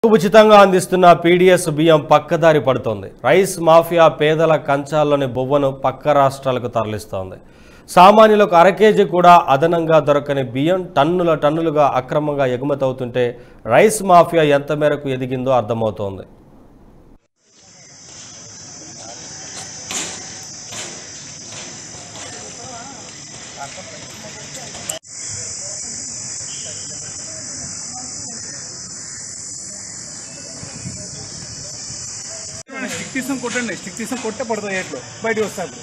ఉచితంగా అందిస్తున్న పీడీఎస్ బియ్యం పక్కదారి పడుతోంది రైస్ మాఫియా పేదల కంచాల్లోని బొవ్వను పక్క రాష్ట్రాలకు తరలిస్తోంది సామాన్యులకు అర కేజీ కూడా అదనంగా దొరకని బియ్యం టన్నుల టన్నులుగా అక్రమంగా ఎగుమతి అవుతుంటే రైస్ మాఫియా ఎంత మేరకు ఎదిగిందో అర్థమవుతోంది స్టిక్ తీసుకొని కొట్టండి స్టిక్ తీసుకొని కొట్టే పడుతుంది ఎట్లు బయటకు వస్తాడు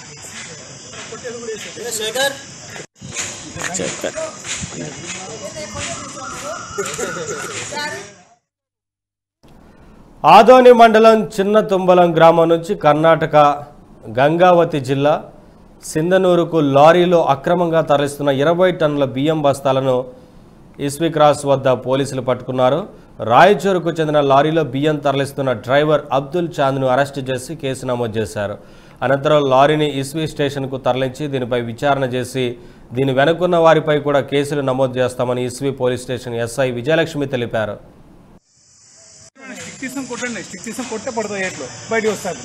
ఆదోని మండలం చిన్న తుంబలం గ్రామం నుంచి కర్ణాటక గంగావతి జిల్లా సింధనూరుకు లారీలో అక్రమంగా తరలిస్తున్న ఇరవై టన్నుల బియ్యం బస్తాలను ఇస్వి క్రాస్ వద్ద పోలీసులు పట్టుకున్నారు రాయచూరుకు చెందిన లారీలో బియ్యం తరలిస్తున్న డ్రైవర్ అబ్దుల్ చాంద్ను అరెస్టు చేసి కేసు నమోదు చేశారు అనంతరం లారీని ఇస్వి స్టేషన్కు తరలించి దీనిపై విచారణ చేసి దీని వెనుకున్న వారిపై కూడా కేసులు నమోదు చేస్తామని ఇస్వి పోలీస్ స్టేషన్ ఎస్ఐ విజయలక్ష్మి తెలిపారు స్టిక్ తీసుకొని కొట్టండి స్టిక్ తీసుకొని కొట్టే పడుతుంది ఎట్లు బయటకు వస్తాడు